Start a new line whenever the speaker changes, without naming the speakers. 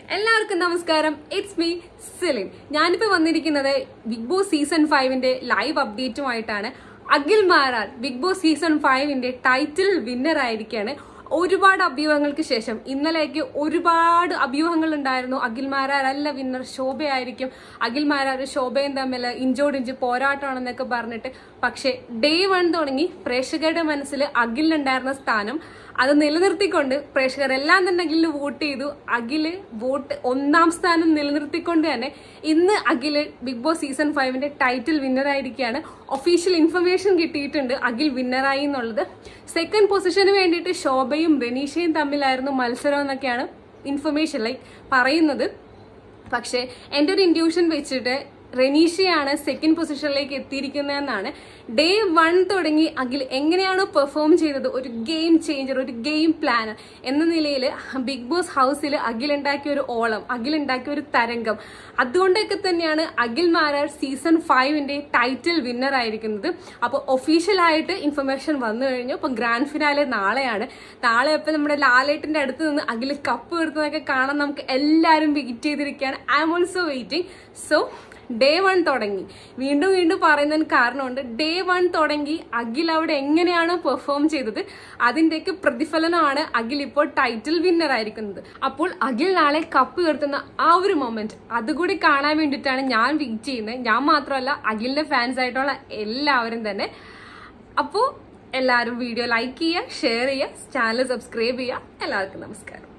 എല്ലാവർക്കും നമസ്കാരം it's me സിലിൻ ഞാനിപ്പോ വന്നിരിക്കുന്നത് ബിഗ് ബോസ് സീസൺ ഫൈവിന്റെ ലൈവ് അപ്ഡേറ്റുമായിട്ടാണ് Akhil Marar Big Boss season ഫൈവിന്റെ ടൈറ്റിൽ വിന്നർ ആയിരിക്കാണ് ഒരുപാട് അഭ്യൂഹങ്ങൾക്ക് ശേഷം ഇന്നലേക്ക് ഒരുപാട് അഭ്യൂഹങ്ങൾ ഉണ്ടായിരുന്നു അഖിൽ മാരാർ അല്ല വിന്നർ ശോഭയായിരിക്കും അഖിൽ മാരാർ ശോഭയും തമ്മിൽ ഇഞ്ചോടിഞ്ച് പോരാട്ടമാണെന്നൊക്കെ പറഞ്ഞിട്ട് പക്ഷേ ഡേ വൺ തുടങ്ങി പ്രേക്ഷകരുടെ മനസ്സിൽ അഖിലിനുണ്ടായിരുന്ന സ്ഥാനം അത് നിലനിർത്തിക്കൊണ്ട് പ്രേക്ഷകരെല്ലാം തന്നെ അഖിലിന് വോട്ട് ചെയ്തു അഖില് വോട്ട് ഒന്നാം സ്ഥാനം നിലനിർത്തിക്കൊണ്ട് തന്നെ ഇന്ന് അഖില് ബിഗ് ബോസ് സീസൺ ഫൈവിന്റെ ടൈറ്റിൽ വിന്നർ ആയിരിക്കുകയാണ് ഒഫീഷ്യൽ ഇൻഫർമേഷൻ കിട്ടിയിട്ടുണ്ട് അഖിൽ വിന്നറായി എന്നുള്ളത് സെക്കൻഡ് പൊസിഷന് വേണ്ടിയിട്ട് ശോഭയും ബെനീഷയും തമ്മിലായിരുന്നു മത്സരം എന്നൊക്കെയാണ് ഇൻഫർമേഷൻ ലൈക്ക് പറയുന്നത് പക്ഷേ എൻ്റെ ഒരു ഇൻഡ്യൂഷൻ വെച്ചിട്ട് റെനീഷയാണ് സെക്കൻഡ് പൊസിഷനിലേക്ക് എത്തിയിരിക്കുന്നതെന്നാണ് ഡേ വൺ തുടങ്ങി അഖിൽ എങ്ങനെയാണോ പെർഫോം ചെയ്തത് ഒരു ഗെയിം ചേഞ്ചർ ഒരു ഗെയിം പ്ലാനർ എന്ന നിലയിൽ ബിഗ് ബോസ് ഹൗസിൽ അഖിൽ ഉണ്ടാക്കിയ ഒരു ഓളം അഖിൽ ഉണ്ടാക്കിയ ഒരു തരംഗം അതുകൊണ്ടൊക്കെ തന്നെയാണ് അഖിൽ മാരാർ സീസൺ ഫൈവിന്റെ ടൈറ്റിൽ വിന്നർ ആയിരിക്കുന്നത് അപ്പോൾ ഒഫീഷ്യലായിട്ട് ഇൻഫർമേഷൻ വന്നു കഴിഞ്ഞു അപ്പോൾ ഗ്രാൻഡ് ഫിനാലെ നാളെയാണ് നാളെ ഇപ്പം നമ്മുടെ ലാലേട്ടിന്റെ അടുത്ത് നിന്ന് അഖിൽ കപ്പ് എടുത്തതൊക്കെ കാണാൻ നമുക്ക് എല്ലാവരും വെയിറ്റ് ചെയ്തിരിക്കുകയാണ് I'm also waiting so day one തുടങ്ങി വീണ്ടും വീണ്ടും പറയുന്നതിന് കാരണമുണ്ട് ഡേ വൺ തുടങ്ങി അഖിൽ അവിടെ എങ്ങനെയാണോ പെർഫോം ചെയ്തത് അതിന്റെയൊക്കെ പ്രതിഫലനമാണ് അഖിൽ ഇപ്പോൾ ടൈറ്റിൽ വിന്നർ ആയിരിക്കുന്നത് അപ്പോൾ അഖിൽ നാളെ കപ്പ് ഉയർത്തുന്ന ആ ഒരു മൊമെന്റ് അതുകൂടി കാണാൻ വേണ്ടിയിട്ടാണ് ഞാൻ വെയിറ്റ് ചെയ്യുന്നത് ഞാൻ മാത്രമല്ല അഖിലിന്റെ ഫാൻസ് ആയിട്ടുള്ള എല്ലാവരും തന്നെ അപ്പോൾ എല്ലാവരും വീഡിയോ ലൈക്ക് ചെയ്യുക ഷെയർ ചെയ്യുക ചാനൽ സബ്സ്ക്രൈബ് ചെയ്യുക എല്ലാവർക്കും നമസ്കാരം